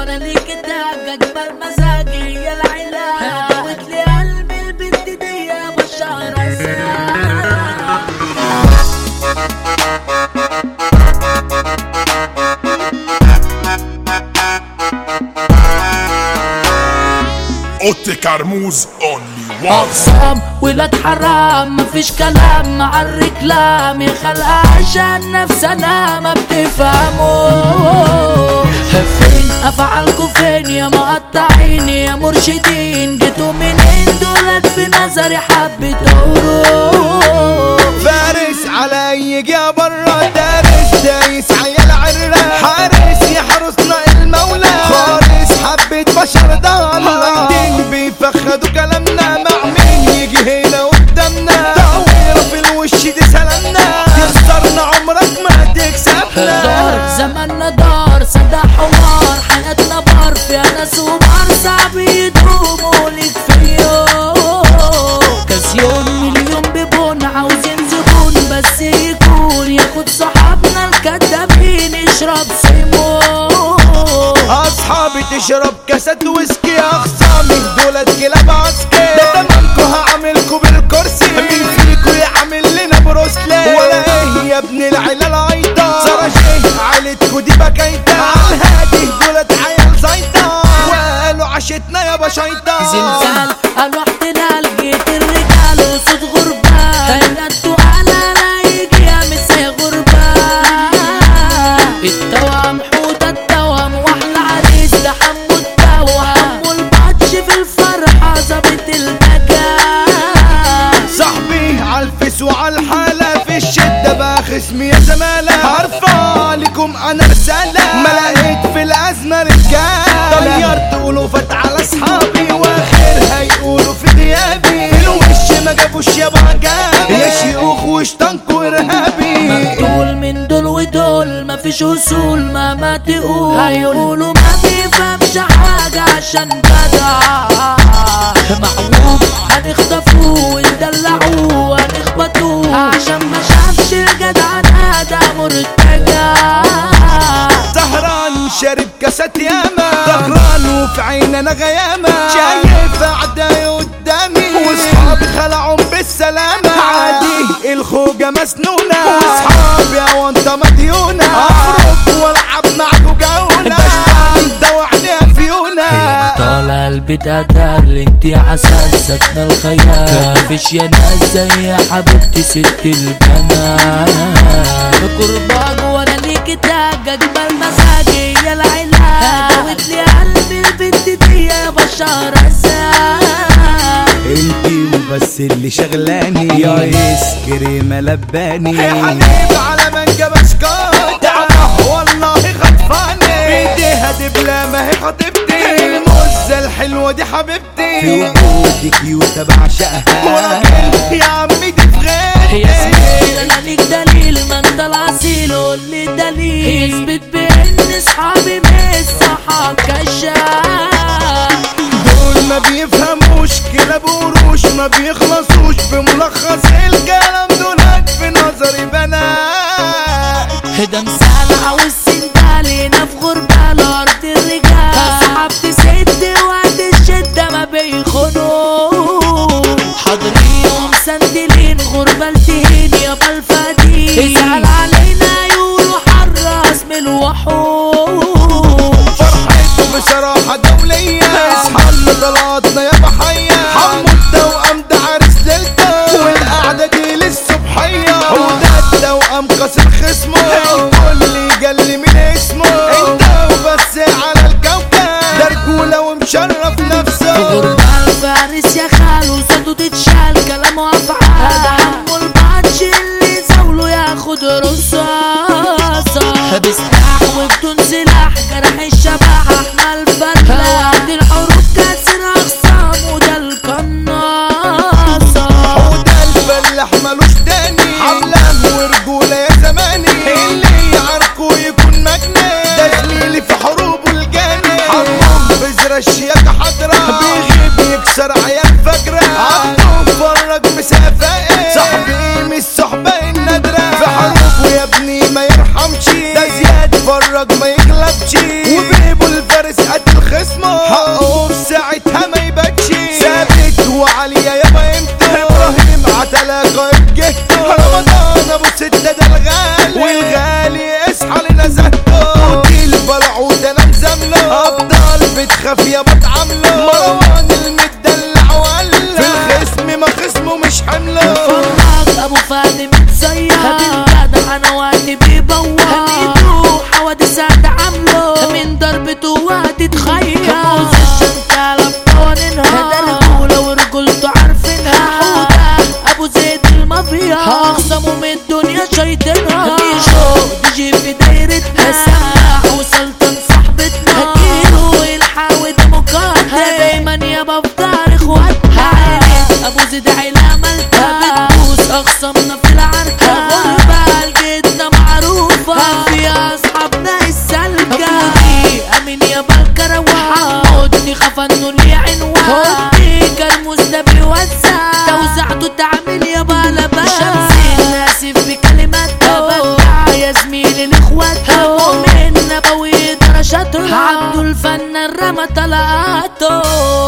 وانا ليك تاج اجمل مزاجي يا العلا دوت لي قلبي البنت دي بشعر اسرع اوتي كرموز اونلي وانس اقسام ولاد حرام مفيش كلام مع الركلام يا خلقة عشان نفسنا ما بتفهموا فين افعالكوا فين يا مقطعين يا مرشدين جيتوا منين دولت في نظري حبة عروق فارس علي يا برا دارس دايس عيال عرة حارس يحرسنا المولى خالص حبة بشر ضالة دين بيفخدوا كلامنا مع مين يجي هنا قدامنا تعويرة في الوش دي سلامنا تخسرنا عمرك ما تكسبنا دار زماننا دار صدى حوار حياتنا بار فيها ناس وبار صعب يدوموا ليك في يوم كاسيون مليون ببون عاوزين زبون بس يكون ياخد صحابنا الكدابين يشرب سيمون اصحابي تشرب كاسات ويسكي اخصامي دولت كلاب عسكر ده تمامكو هعملكو بالكرسي مين فيكو يعمل لنا بروسلي ولا ايه يا ابن العيلة العيطة سرشيه عيلتكو دي بكايتا عالهادي دولت عيال زيطة وقالوا عشتنا يا بشيطة زلزال قالوا احتلال جيت الرجال وصوت غربان هينتوا على لا يجي يا مسا غربان التوام حوطة التوام واحلى عريس ده حمو التوام والبطش في الفرحة ظابط المكان صاحبي عالفس وعالحالة في الشدة بقى خصمي يا زمالة عارفة لكم انا رسالة ما لقيت في الازمة رجال طيرت ألوفات على اصحابي واخر هيقولوا في غيابي الوش ما جابوش يا بعجاب يا شيوخ وشطنك وارهابي مقتول من دول ودول مفيش اصول مهما تقول هيقولوا ما بيفهمش حاجة عشان جدع معوق هنخطفوه وندلعوه هنخبطوه عشان ما شافش الجدع ده مرتجع سهران شارب كاسات ياما سهران وفي عين انا غيامة شايف اعدائي قدامي واصحابي خلعهم بالسلامة عادي الخوجة مسنونة واصحابي وانت مديونة افرق والعب معاكوا جولة بشتغل دوعني فيونا طالع البيت قتل انتي عسل سكنة الخيال مفيش يا ناس زي حبيبتي ست البنات بقرباج وانا ليك تاج اجمل مزاجي يا العلا دوت لي قلبي البنت دي بشار انتي وبس اللي شغلاني يا ريس كريمة لباني يا حبيبي على منجا بسكوت تعبه والله خطفاني بيديها دبلة ما هي خطيبتي المزة الحلوة دي حبيبتي في وجودك يوتا بعشقها وراجل يا عمي دي في غيري يا سيدي انا ليك دليل ما انت العسيل قول لي دليل يثبت بان اصحابي مش صحاب كشاف دول ما بيفهموش كلاب وروش ما بيخلصوش بملخص الكلام دولك في نظري بنات ده مسال عاوز سندال هنا في غربة لأرض الرجال أصحاب تسد وقت الشدة ما بيخونوش حاضرين ومسندلين غربة التهين يابا الفدين ازعل علينا يقولوا حراس من الوحوش فرحته بصراحة دولية اصحى اللي طلعتنا يا بحية حمو التوأم ده عرس ليلته والقعدة دي للصبحية وده التوأم كسر خصمه الكل يجلي من اسمه انت وبس على الكوكب ده رجولة ومشرف نفسه غربة الفارس يا خالو صوته تتشال كلامه أفعال ده عمو الباتش اللي زاوله ياخد رصاصة بسلاح وبدون سلاح جرح الشبح أحمل فتلة وقت الحروب كسر أخصام وده القناصة وده الفلاح ملوش تاني حملان ورجولة يا زماني اللي يعركوا يكون مجني ده زميلي في حروبه الجاني حرام بذرة الشياكة حضرة بيغيب يكسر عيال فجرة عبده مفرج مسافة صاحبي مش صحبة النادرة في حروبه يا ابني ما يرحمش ده زياد فرج ما يغلبش وبيبو الفارس قد نزهته ودي البلعوت انا مزامله ابطال بتخاف يا بتعامله مروان المدلع ولا في الخصم ما خصمه مش حمله فرق ابو فهد متسير بالجدع انا وقتي بيبوظ هنيته حوادث عامله من ضربته وقت تخيل بوزيشن تعرف قوانينها ده رجوله ورجولته عارفينها حوده ابو زيد المافيا اقسموا من الدنيا شايطينها بيشو دي جي في دايرتنا سماح وسلطان صاحبتنا هتجيله الحاوي ده مقدر دايما يابا في دار اخواتنا عيلة ابو زيد عيلة عملتها بتبوس اخصامنا في العركة غربة الجدة معروفة فيها اصحابنا السالكة امين يابا الكروان حمودني خفنه لي عنوان هودي كرموز ده بيوزع توزعته تعمل يابا لبان شمسين ناسف بكلماتها بدع يا زميلي الاخواتها مؤمن نبوي درجاته عبدو الفنان رمى طلعاته